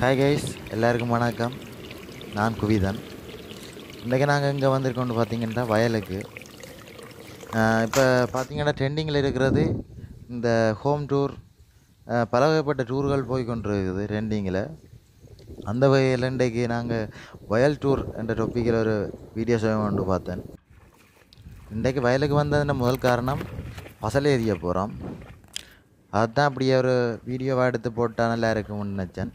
Hi guys எல்லாருக்கும் வணக்கம் நான் குவிதன் இன்றைக்கி நாங்கள் இங்கே வந்திருக்கோம்னு பார்த்தீங்கன்னா வயலுக்கு இப்போ பார்த்தீங்கன்னா ட்ரெண்டிங்கில் இருக்கிறது இந்த ஹோம் டூர் பல வகைப்பட்ட டூர்கள் போய் கொண்டிருக்குது ட்ரெண்டிங்கில் அந்த வகையில் இன்றைக்கு நாங்கள் வயல் டூர் என்ற டொப்பிக்கில் ஒரு வீடியோ செய்ய கொண்டு பார்த்தேன் இன்றைக்கு வயலுக்கு வந்ததுன்ற முதல் காரணம் பசலை எறிய போகிறோம் அதுதான் அப்படியே ஒரு வீடியோவாக எடுத்து போட்டால் நல்லா இருக்கும்னு நினச்சேன்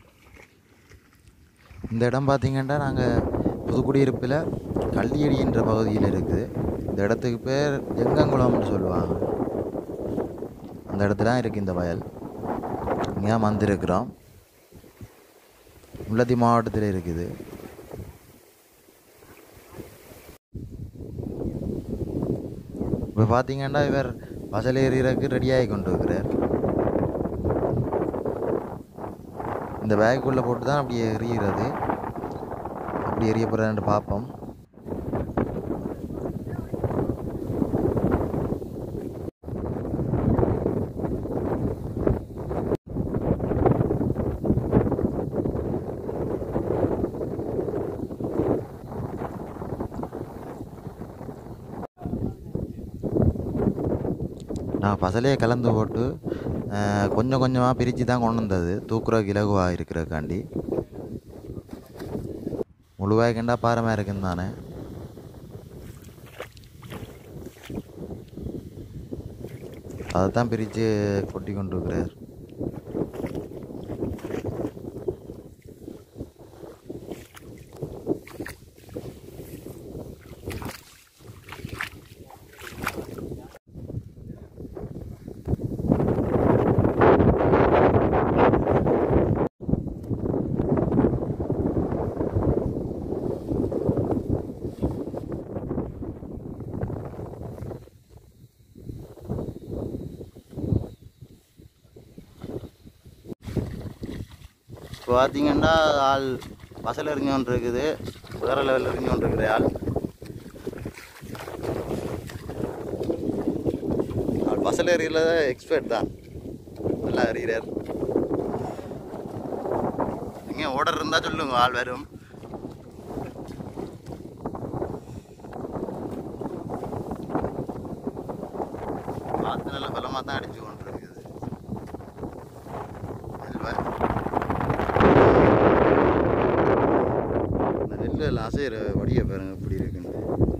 இந்த இடம் பார்த்தீங்கன்னா நாங்கள் புதுக்குடியிருப்பில் கள்ளியடின்ற பகுதியில் இருக்குது இந்த இடத்துக்கு பேர் ஜெங்கங்குளம்னு சொல்லுவாங்க அந்த இடத்துல தான் இருக்குது இந்த வயல் இங்கே தான் வந்திருக்கிறோம் முல்லத்தி மாவட்டத்தில் இருக்குது இப்போ பார்த்தீங்கன்னா இவர் பசல் ஏறிறதுக்கு ரெடியாகி கொண்டு இருக்கிறார் இந்த பேக்குள்ளே போட்டு தான் அப்படி எறிகிறது அப்படி எரிய போகிறான்னு பார்ப்போம் நான் பசலையை கலந்து போட்டு அஹ், கொஞ்சம் கொஞ்சமாக பிரித்து தான் கொண்டு வந்தது தூக்குறதுக்கு இலகுவாக இருக்கிறதுக்காண்டி முழுவாய்க்கண்டா பாரமாக இருக்குன்னு தானே அதை தான் பிரித்து கொட்டி கொண்டு இருக்கிறார் இப்போ பார்த்தீங்கன்னா ஆள் பசல் எறிஞ்சோன் இருக்குது வேறு லெவலில் எறிஞ்சோன் இருக்குது ஆள் ஆள் பசல் எறியல எக்ஸ்பர்ட் தான் நல்லா எறிகிறார் நீங்கள் ஓடர் இருந்தால் சொல்லுங்க ஆள் வரும் காற்று நல்ல பலமாக தான் அடிச்சு கொண்டு இருக்குது அல்வா இந்த நெல் எல்லாம் அசைகிற வடியை பாருங்க இப்படி இருக்குன்னு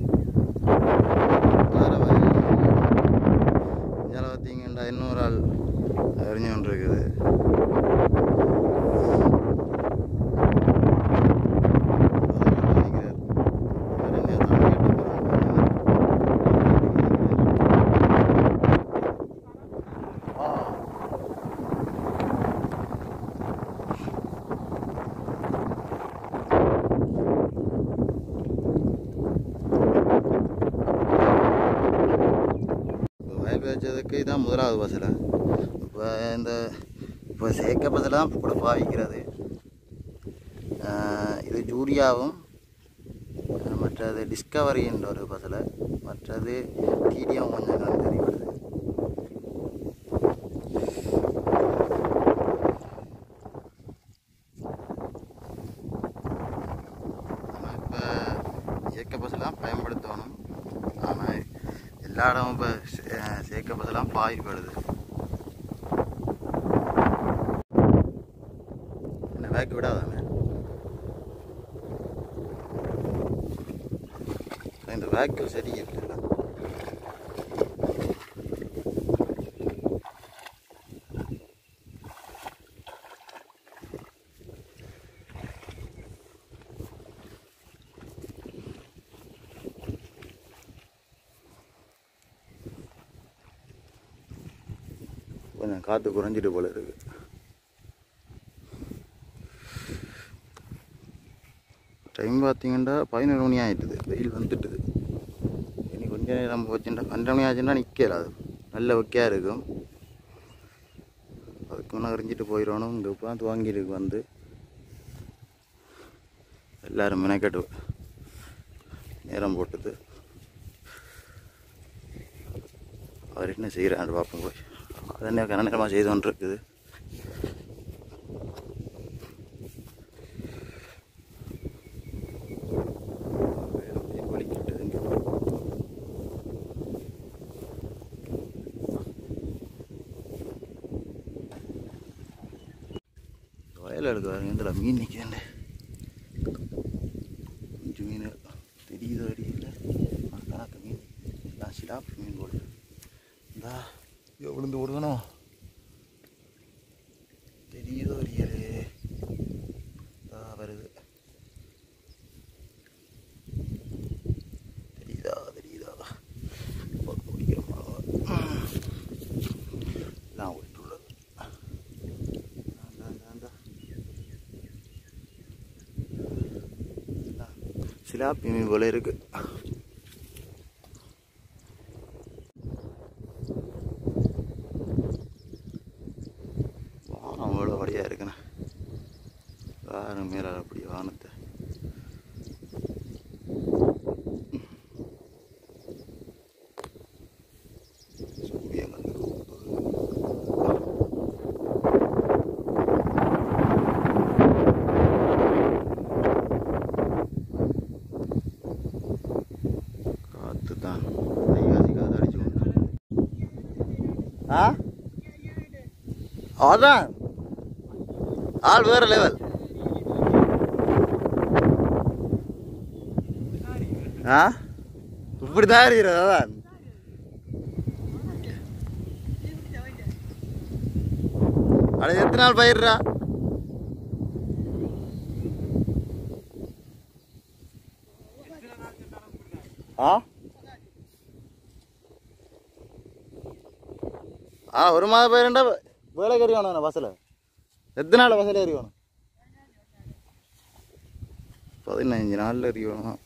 வேற வயல் இங்கே பார்த்தீங்கன்னா இன்னொரு ஆள் அறிஞ்சு கொண்டு இருக்குது இப்போ வயல் வச்சதுக்கு இதான் முதலாவது பஸ்ஸில் இப்போ இந்த இப்போ சேர்க்க பஸ்ஸில் தான் கூட பாவிக்கிறது ஆஹ் இது ஜூரியாவும் மற்றது டிஸ்கவரின்ற ஒரு பஸ்ஸில் மற்றது டிடிஎம் கொஞ்சம் கணக்கு தெரிவிடுது ஆனால் இப்போ இயக்க பஸ்ஸெல்லாம் பயன்படுத்தணும் ஆனால் எல்லா இடமும் இப்போ சேர்க்க பஸ்ஸெல்லாம் பாய்ப்படுது என்ன வேக்கு விடாதானே இந்த வேக்கு சரி இல்லை கொஞ்சம் காற்று குறைஞ்சிட்டு போல இருக்கு டைம் பார்த்தீங்கன்னா பதினொரு மணி ஆயிட்டுது வெயில் வந்துட்டுது இனி கொஞ்ச நேரம் போச்சுன்னா பன்னெண்டு மணி ஆச்சுன்னா நிற்கல அது நல்ல வைக்கையாக இருக்கும் அதுக்கு முன்னே எரிஞ்சிட்டு போயிடணும் இந்த உட்காந்து வாங்கியிருக்கு வந்து எல்லாரும் மெனக்கட்டு நேரம் போட்டுது அவர் என்ன செய்கிறாரு பார்ப்போம் போய் அது என்ன கனநேரமாக செய்து கொண்டு இருக்குது மண்டல எடுக்க பாருங்க இதில் மீன் நிற்கிறேன் கொஞ்சம் மீன் தெரியுதோ தெரியல கணக்கு மீன் எல்லாம் சிலாப்பு மீன் போடு இந்தா ஐயோ விழுந்து ஓடுகணும் தெரியுதோ தெரியலே இதா வருது தெரியுதா தெரியுதா பக்கம் பிடிக்கிறோமா எல்லாம் விட்டுள்ளது அந்தா, அந்தா, அந்தா. எல்லாம் சிலாப்பி மீன் போல இருக்கு வானம் எவ்வளோ வழியாக இருக்குண்ணே வேறு மேலே அப்படி வானத்தை சூரியன் வந்து காற்று தான் வைகாசி காற்று அடிச்சு கொண்டு ஆ அதான் ஆள் வேற லெவல் ஆ இப்படிதான் இருக்கிறது அதான் அட எத்தனை நாள் பயிர்றா ஆ ஆ ஒரு மாதம் பயிருண்டா வேலைக்கு எறியணும் பஸ்ஸில் எத்தனை நாள் பஸ்ஸில் எறியணும் பதினஞ்சு நாளில் எறியணும்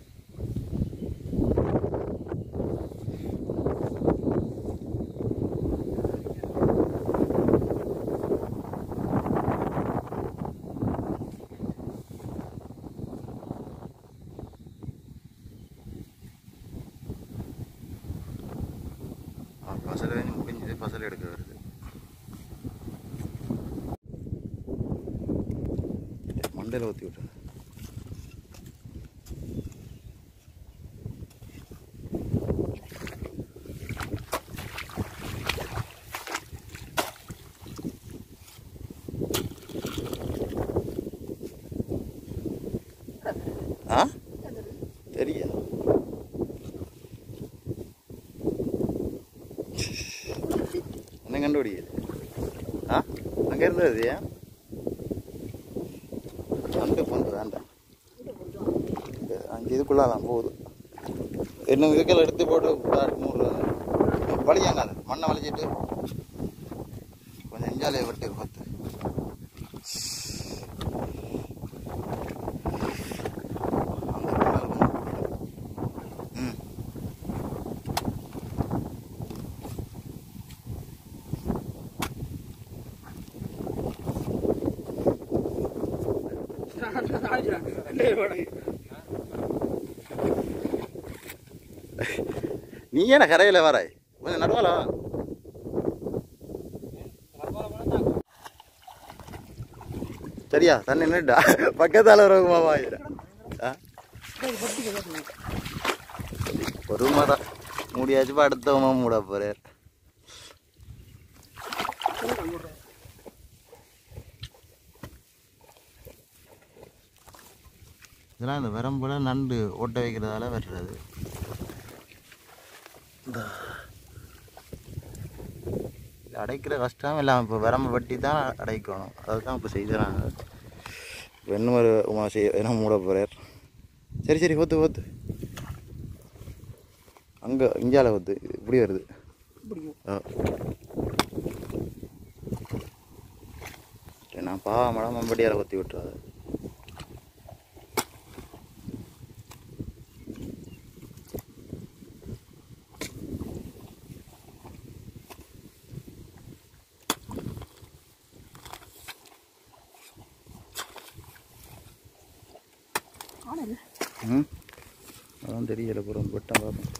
பசல் வேணும் முடிஞ்சது பசல் எடுக்க வருது மண்டையில் ஊற்றி விட்டு ஆ தெரியா என்ன கண்டுபிடிக்குது ஆ அங்கே இருந்தது ஏன் அங்கே பொண்ணு வேண்டாம் அங்கே இதுக்குள்ளாலாம் போகுது இன்னும் இதுக்கெல்லாம் எடுத்து போட்டு மூணு வலியாங்க அது மண்ணை வலிச்சிட்டு கொஞ்சம் இஞ்சாலையை வெட்டு பத்து அந்த மேல கொஞ்சம் ம் நீ ஏன கரையில் வராய் கொஞ்சம் நடுவால வா சரியா தண்ணி நின்றுட்டா பக்கத்தால் வருமா ஆ ஒரு மரம் மூடியாச்சு இப்போ அடுத்தவங்க மூட போறார் இதெல்லாம் இந்த வரம்புல நண்டு ஓட்ட வைக்கிறதால வெட்டுறது இந்த இது அடைக்கிற கஷ்டம் எல்லாம் இப்போ வரம்பு வெட்டி தான் அடைக்கணும் அதுதான் இப்போ செய்கிறாங்க இப்போ இன்னும் ஒரு உமா செய்ய என்ன மூட போகிறார் சரி சரி ஒத்து ஒத்து அங்கே இந்தியாவில் ஒத்து இப்படி வருது ஆ. சரி, நான் பாவமடம் மம்படியால் கொத்தி விட்டுறாது ம் அதான் தெரியல புறம் வெட்டம் பார்ப்போம்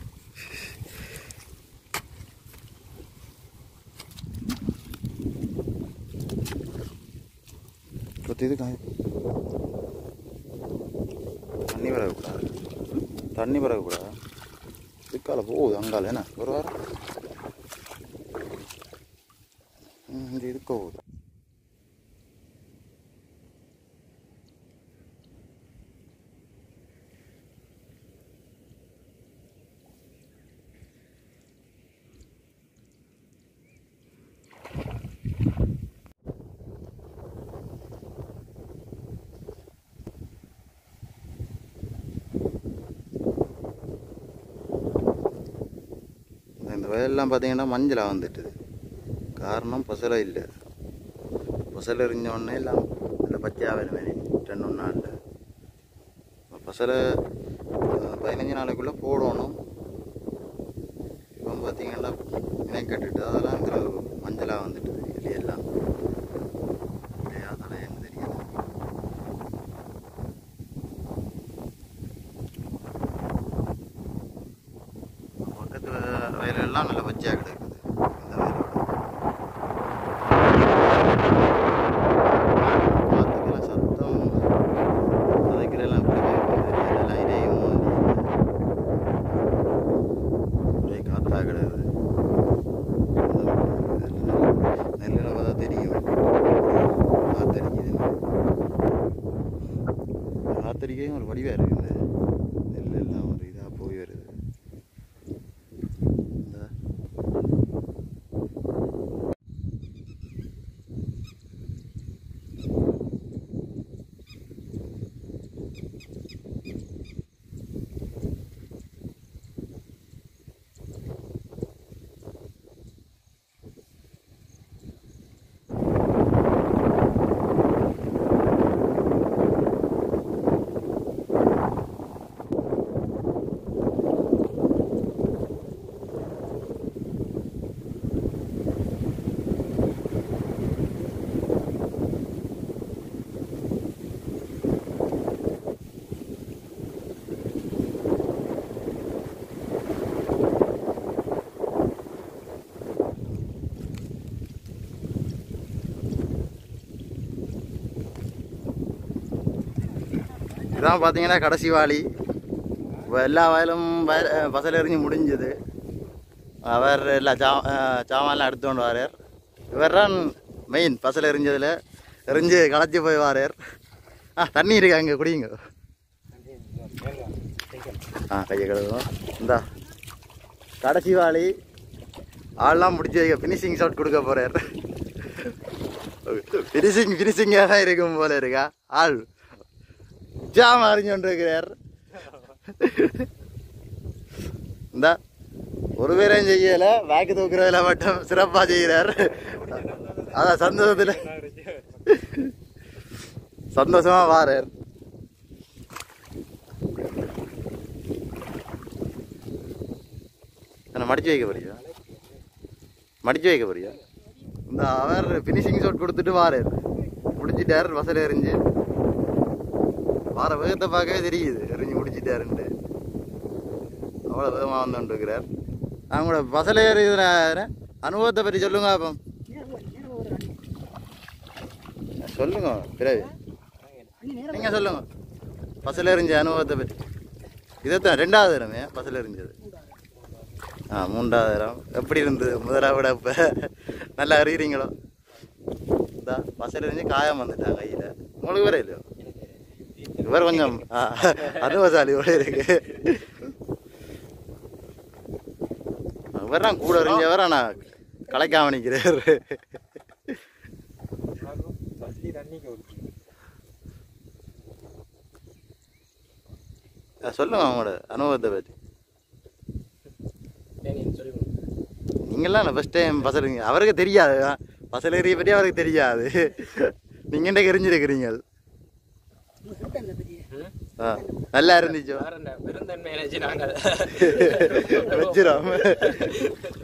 கொத்தி இது காய் தண்ணி வரக்கூடாது தண்ணி வரக்கூடாது இதுக்கால போகுது அங்கால என்ன ஒரு வாரம் ம், இந்த இதுக்கு போகுது வயல்லாம் பார்த்தீங்கன்னா மஞ்சளாக வந்துட்டுது காரணம் பசலை இல்லை பசலை எறிஞ்ச உடனே எல்லாம் இல்லை பச்சையாக வருமே ரெண்டு ஒன்றா இல்லை பசலை அஹ், பதினஞ்சு நாளைக்குள்ளே போடணும் இப்போ பார்த்தீங்கன்னா வினை கட்டுட்டு அதெல்லாம் இந்த மஞ்சளாக வந்துட்டுது இலையெல்லாம் இல்லையா அதெல்லாம் என்ன தெரியல பக்கத்து வயலெல்லாம் நல்ல பச்சையாக கிடக்குது இந்த வயலோட காத்துக்கெல்லாம் சத்தம் கதைக்கிறெல்லாம் எப்படி கேட்குது தெரியல இடையும் ஒரே காத்தாக கிடக்குது நெல்லில் பார்த்தா தெரியும் காத்தடிக்குது காத்தடிக்கையும் ஒரு வடிவாக இருக்குது நெல் எல்லாம் ஒரு இதாக போய் வருது இந்த இதான் பார்த்தீங்கன்னா கடைசி வாளி இப்போ எல்லா வயலும் வயல் பசல் எறிஞ்சு முடிஞ்சுது அவர் எல்லா சா அஹ் சாமான்லாம் எடுத்துக்கொண்டு வாரார் இவர் தான் மெயின் பசல் எறிஞ்சதில் எறிஞ்சு களைச்சி போய் வாரார் ஆ தண்ணி இருக்கு அங்கே குடிங்க ஆ கையை கழுவுவோம் இந்தா கடைசி வாளி ஆள்லாம் முடிச்சு வைக்க ஃபினிஷிங் ஷாட் கொடுக்க போகிறார் ஃபினிஷிங் ஃபினிஷிங்காக தான் இருக்கும் போல இருக்கா ஆள் ஜாம் அறிஞ்சு கொண்டிருக்கிறார் இந்த ஒரு பேரையும் செய்யல பேக்கு தூக்குறதுல மட்டும் சிறப்பா செய்கிறார் அதான் சந்தோஷத்துல சந்தோஷமா வாரார் என்ன மடிச்சு வைக்க போறியா மடிச்சு வைக்க போறியா இந்த அவர் ஃபினிஷிங் ஷாட் கொடுத்துட்டு வாரார் முடிச்சிட்டார் வசல எறிஞ்சு வார வேகத்தை பார்க்கவே தெரியுது எறிஞ்சு முடிச்சிட்டாருன்ட்டு அவ்வளோ வேகமாக வந்துட்டு இருக்கிறார் அவங்களோட பசல எறிகிற அனுபவத்தை பற்றி சொல்லுங்க அப்போ சொல்லுங்க பிறகு நீங்கள் சொல்லுங்க பசல எறிஞ்ச அனுபவத்தை பற்றி இதைத்தான் ரெண்டாவது தரமே பசல எறிஞ்சது ஆ மூன்றாவது தரம் எப்படி இருந்தது முதலாக விட இப்போ நல்லா அறிகிறீங்களோ இந்த பசல எறிஞ்சு காயம் வந்துட்டான் கையில் உங்களுக்கு வர இல்லையோ இவர் கொஞ்சம் ஆ, அனுபவசாலி போல இருக்கு இவர் தான் கூட அறிஞ்சவர் ஆனால் கலைக்காம நிற்கிறார் சொல்லுங்க அவங்களோட அனுபவத்தை பற்றி நீங்களாம் ஃபஸ்ட் டைம் பசங்க அவருக்கு தெரியாது பசல ஏரியை பற்றி அவருக்கு தெரியாது நீங்கள் என்ன எரிஞ்சிருக்கிறீங்க ஆ நல்லா இருந்துச்சோ பெருந்தன்மை நினைச்சு நாங்கள் வச்சிரும்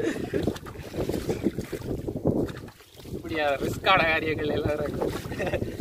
இப்படியா ரிஸ்கான காரியங்கள் எல்லாம் இருக்கு